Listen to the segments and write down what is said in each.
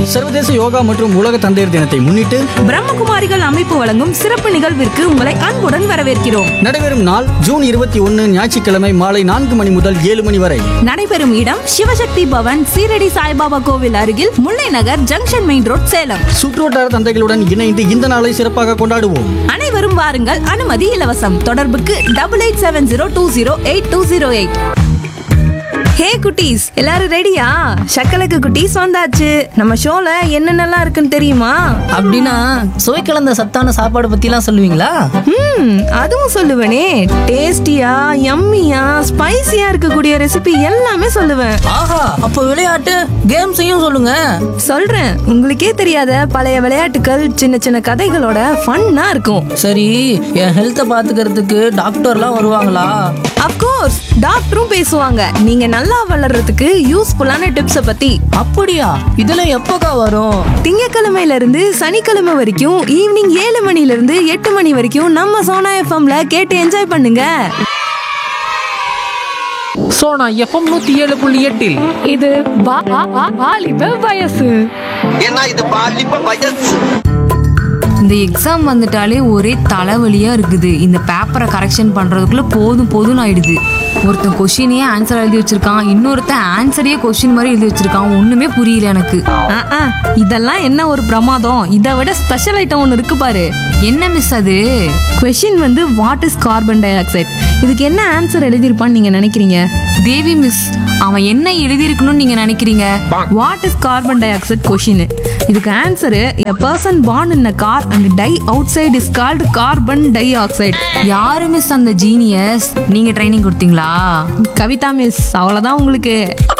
சர்வதேச யோகா மற்றும் உலக தந்தையர் தினத்தை முன்னிட்டு பிரம்மகுமாரிகள் அமைப்பு வழங்கும் சிறப்பு நிகழ்விற்கு உங்களை அன்புடன் வரவேற்கிறோம் நடைபெறும் நாள் ஜூன் இருபத்தி ஒன்று ஞாயிற்றுக்கிழமை மாலை நான்கு மணி முதல் ஏழு மணி வரை நடைபெறும் இடம் சிவசக்தி பவன் சீரடி சாய்பாபா கோவில் அருகில் Mullai Nagar junction main road Salem சுற்றுவட்டார தந்தைகளுடன் இணைந்து இந்த நாளை சிறப்பாக கொண்டாடுவோம் அனைவரும் வாருங்கள் அனுமதி இலவசம் தொடர்புக்கு double eight seven zero two zero eight two zero eight hey குட்டீஸ் எல்லாரும் ரெடியா சக்கலக்கு குட்டீஸ் வந்தாச்சு நம்ம ஷோல என்னென்னலாம் இருக்குன்னு தெரியுமா அப்படின்னா சுவை கலந்த சத்தான சாப்பாடு பத்திலாம் சொல்லுவீங்களா ம் அதுவும் சொல்லுவேனே டேஸ்டியா யம்மியா ஸ்பைசியா இருக்கக்கூடிய ரெசிபி எல்லாமே சொல்லுவேன் ஆஹா அப்போ விளையாட்டு கேம்ஸையும் சொல்லுங்க சொல்றேன் உங்களுக்கே தெரியாத பழைய விளையாட்டுகள் சின்ன சின்ன கதைகளோட ஃபன்னா இருக்கும் சரி என் ஹெல்த்தை பாத்துக்கிறதுக்கு டாக்டர்லாம் வருவாங்களா அப்கோர்ஸ் டாக்டரும் பேசுவாங்க நீங்க நல்லா வளர்றதுக்கு யூஸ்ஃபுல்லான டிப்ஸை பத்தி அப்படியா இதெல்லாம் எப்போக்கா வரும் திங்கக்கிழமையில இருந்து சனிக்கிழமை வரைக்கும் ஈவினிங் ஏழு மணில இருந்து எட்டு மணி வரைக்கும் நம்ம சோனா எஃப்எம்ல கேட்டு என்ஜாய் பண்ணுங்க சோனா எஃப்எம் நூத்தி ஏழு புள்ளி எட்டில் இது வா- வா- வா- வாலிப வயசு ஏன்னா இது பாலிப்ப வயசு இந்த எக்ஸாம் வந்துட்டாலே ஒரே தலைவலியா இருக்குது இந்த பேப்பரை கரெக்ஷன் பண்றதுக்குள்ள போதும் போதும்னு ஆயிடுது ஒருத்தன் கொஷினையே ஆன்சர் எழுதி வச்சிருக்கான் இன்னொருத்தன் ஆன்சரையே கொஷின் மாதிரி எழுதி வச்சிருக்கான் ஒண்ணுமே புரியல எனக்கு ஆ, ஆ, இதெல்லாம் என்ன ஒரு பிரமாதம் இதை விட ஸ்பெஷல் ஐட்டம் ஒன்று இருக்கு பாரு என்ன மிஸ் அது கொஷின் வந்து what is carbon dioxide இதுக்கு என்ன ஆன்சர் எழுதியிருப்பான்னு நீங்க நினைக்கிறீங்க தேவி மிஸ் அவன் என்ன எழுதியிருக்கணும்னு நீங்க நினைக்கிறீங்க what is carbon dioxide question இதுக்கு answer a person born in a car and die outside is called carbon dioxide யாரு மிஸ் அந்த ஜீனியஸ் நீங்க ட்ரைனிங் கொடுத்தீங்களா கவிதா மிஸ் அவ்வளோதான் உங்களுக்கு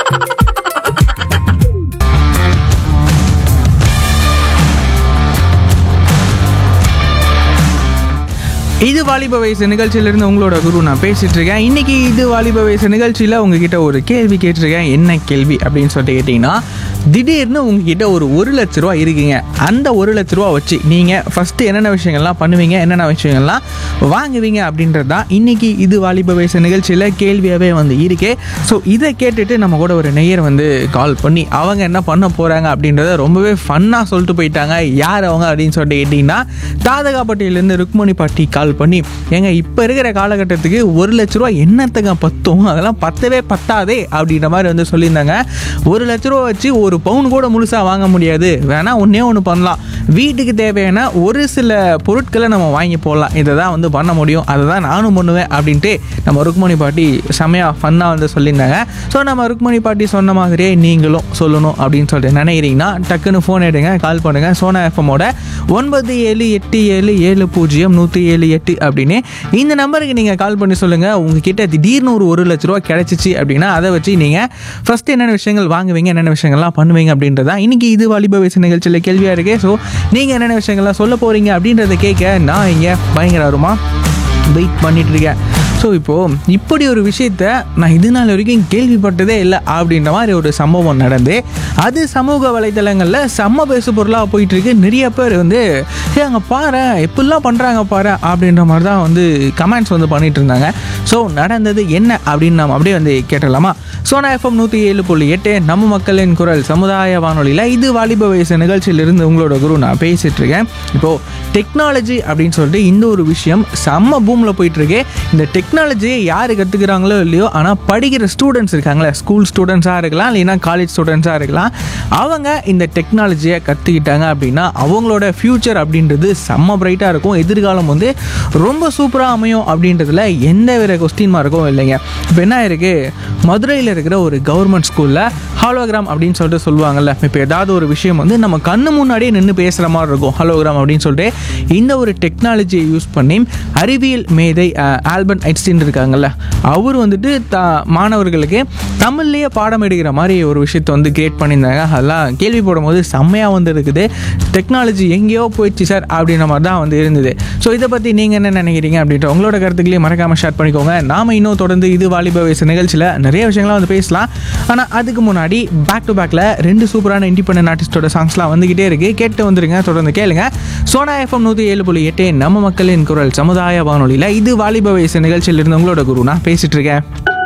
இது வாலிப வயசு நிகழ்ச்சியிலிருந்து உங்களோட குரு நான் பேசிட்டு இருக்கேன் இன்னைக்கு இது வாலிப வயசு நிகழ்ச்சியில் உங்ககிட்ட ஒரு கேள்வி கேட்டிருக்கேன் என்ன கேள்வி அப்படின்னு சொல்லிட்டு கேட்டிங்கன்னா திடீர்னு உங்ககிட்ட ஒரு ஒரு லட்ச ரூபா இருக்குங்க அந்த ஒரு லட்ச ரூபா வச்சு நீங்கள் ஃபஸ்ட்டு என்னென்ன விஷயங்கள்லாம் பண்ணுவீங்க என்னென்ன விஷயங்கள்லாம் வாங்குவீங்க அப்படின்றது தான் இன்னைக்கு இது வாலிப வயசு நிகழ்ச்சியில் கேள்வியாகவே வந்து இருக்கே ஸோ இதை கேட்டுட்டு நம்ம கூட ஒரு நெய்யர் வந்து கால் பண்ணி அவங்க என்ன பண்ண போகிறாங்க அப்படின்றத ரொம்பவே ஃபன்னாக சொல்லிட்டு போயிட்டாங்க யார் அவங்க அப்படின்னு சொல்லிட்டு கேட்டிங்கன்னா தாதகாப்பட்டியிலேருந்து ருக்மணி பாட்டி கால் பண்ணி ஏங்க இப்போ இருக்கிற காலகட்டத்துக்கு ஒரு லட்ச ரூபா என்னத்துக்கு பத்தும் அதெல்லாம் பத்தவே பத்தாதே அப்படின்ற மாதிரி வந்து சொல்லியிருந்தாங்க ஒரு லட்ச ரூபா வச்சு ஒரு பவுன் கூட முழுசாக வாங்க முடியாது வேணா ஒன்றே ஒன்று பண்ணலாம் வீட்டுக்கு தேவையான ஒரு சில பொருட்களை நம்ம வாங்கி போடலாம் இதை தான் வந்து பண்ண முடியும் அதை தான் நானும் பண்ணுவேன் அப்படின்ட்டு நம்ம ருக்மணி பாட்டி செமையாக ஃபன்னாக வந்து சொல்லியிருந்தாங்க ஸோ நம்ம ருக்மணி பாட்டி சொன்ன மாதிரியே நீங்களும் சொல்லணும் அப்படின்னு சொல்லிட்டு நினைக்கிறீங்கன்னா டக்குன்னு ஃபோன் எடுங்க கால் பண்ணுங்கள் சோனா எஃப்எம்மோட ஒன்பது ஏழு எட்டு ஏழு ஏழு பூஜ்ஜியம் நூற்றி ஏழு எட்டு அப்படின்னு இந்த நம்பருக்கு நீங்கள் கால் பண்ணி சொல்லுங்கள் உங்ககிட்ட திடீர்னு ஒரு ஒரு லட்ச ரூபா கிடச்சிச்சு அப்படின்னா அதை வச்சு நீங்கள் ஃபஸ்ட்டு என்னென்ன விஷயங்கள் வாங்குவீங்க என்னென்ன விஷயங்கள்லாம் பண்ணுவீங்க அப்படின்றதா இன்றைக்கி இது வாலிப வயசு நிகழ்ச்சியில் கேள்வியாக இருக்கே ஸோ நீங்கள் என்னென்ன விஷயங்கள்லாம் சொல்ல போகிறீங்க அப்படின்றத கேட்க நான் இங்கே பயங்கர ஆர்வமா வெயிட் பண்ணிட்டு இருக்கேன் ஸோ இப்போது இப்படி ஒரு விஷயத்த நான் இது நாள் வரைக்கும் கேள்விப்பட்டதே இல்லை அப்படின்ற மாதிரி ஒரு சம்பவம் நடந்து அது சமூக வலைத்தளங்களில் செம்ம பேசு பொருளாக போயிட்டு இருக்கு நிறைய பேர் வந்து ஏ அங்கே பாரு எப்படிலாம் பண்ணுறாங்க பாரு அப்படின்ற மாதிரி தான் வந்து கமெண்ட்ஸ் வந்து பண்ணிட்டு இருந்தாங்க ஸோ நடந்தது என்ன அப்படின்னு நம்ம அப்படியே வந்து கேட்டலாமா சோனா எஃப்எம் நூற்றி ஏழு புள்ளி எட்டு நம்ம மக்களின் குரல் சமுதாய வானொலியில் இது வாலிப வயசு நிகழ்ச்சியிலிருந்து உங்களோட குரு நான் பேசிட்டு இருக்கேன் இப்போது டெக்னாலஜி அப்படின்னு சொல்லிட்டு இந்த ஒரு விஷயம் செம்ம பூமில் போயிட்டு இருக்கு இந்த டெக்னாலஜியை யார் கற்றுக்குறாங்களோ இல்லையோ ஆனால் படிக்கிற ஸ்டூடெண்ட்ஸ் இருக்காங்களே ஸ்கூல் ஸ்டூடெண்ட்ஸாக இருக்கலாம் இல்லைன்னா காலேஜ் ஸ்டூடெண்ட்ஸாக இருக்கலாம் அவங்க இந்த டெக்னாலஜியை கற்றுக்கிட்டாங்க அப்படின்னா அவங்களோட ஃப்யூச்சர் அப்படின்றது செம்ம பிரைட்டாக இருக்கும் எதிர்காலம் வந்து ரொம்ப சூப்பராக அமையும் அப்படின்றதுல எந்த வித கொஸ்டின் மார்க்கும் இல்லைங்க இப்போ என்ன இருக்குது மதுரையில் இருக்கிற ஒரு கவர்மெண்ட் ஸ்கூலில் ஹாலோகிராம் அப்படின்னு சொல்லிட்டு சொல்லுவாங்கல்ல இப்போ ஏதாவது ஒரு விஷயம் வந்து நம்ம கண்ணு முன்னாடியே நின்று பேசுகிற மாதிரி இருக்கும் ஹாலோகிராம் அப்படின்னு சொல்லிட்டு இந்த ஒரு டெக்னாலஜியை யூஸ் பண்ணி அறிவியல் மேதை அஹ், ஆல்பர்ட் ஐன்ஸ்டீன் இருக்காங்கல்ல அவர் வந்துட்டு த மாணவர்களுக்கு தமிழ்லேயே பாடம் எடுக்கிற மாதிரி ஒரு விஷயத்தை வந்து கிரியேட் பண்ணியிருந்தாங்க அதெல்லாம் கேள்வி போடும்போது செம்மையாக வந்து இருக்குது டெக்னாலஜி எங்கேயோ போயிடுச்சு சார் அப்படின்ற மாதிரி தான் வந்து இருந்தது ஸோ இதை பற்றி நீங்கள் என்ன நினைக்கிறீங்க அப்படின்ற உங்களோட கருத்துக்களையும் மறக்காமல் ஷேர் பண்ணிக்கோங்க நாம இன்னும் தொடர்ந்து இது வாலிப வயசு நிகழ்ச்சியில் நிறைய விஷயங்கள்லாம் வந்து பேசலாம் ஆனால் அதுக்கு முன்னாடி பேக் டு பேக்கில் ரெண்டு சூப்பரான இண்டிபெண்டன்ட் ஆர்டிஸ்டோட சாங்ஸ்லாம் வந்துகிட்டே இருக்கு கேட்டு வந்துருங்க தொடர்ந்து கேளுங்க சோனா எஃப்எம் நூற்றி ஏழு புள்ளி எட்டு நம்ம மக்களின் குரல் சமுதாய வானொலியில் இது வாலிப வயசு நிகழ்ச்சியிலிருந்து உங்களோட குரு நான் பேசிட்டு இருக்கேன்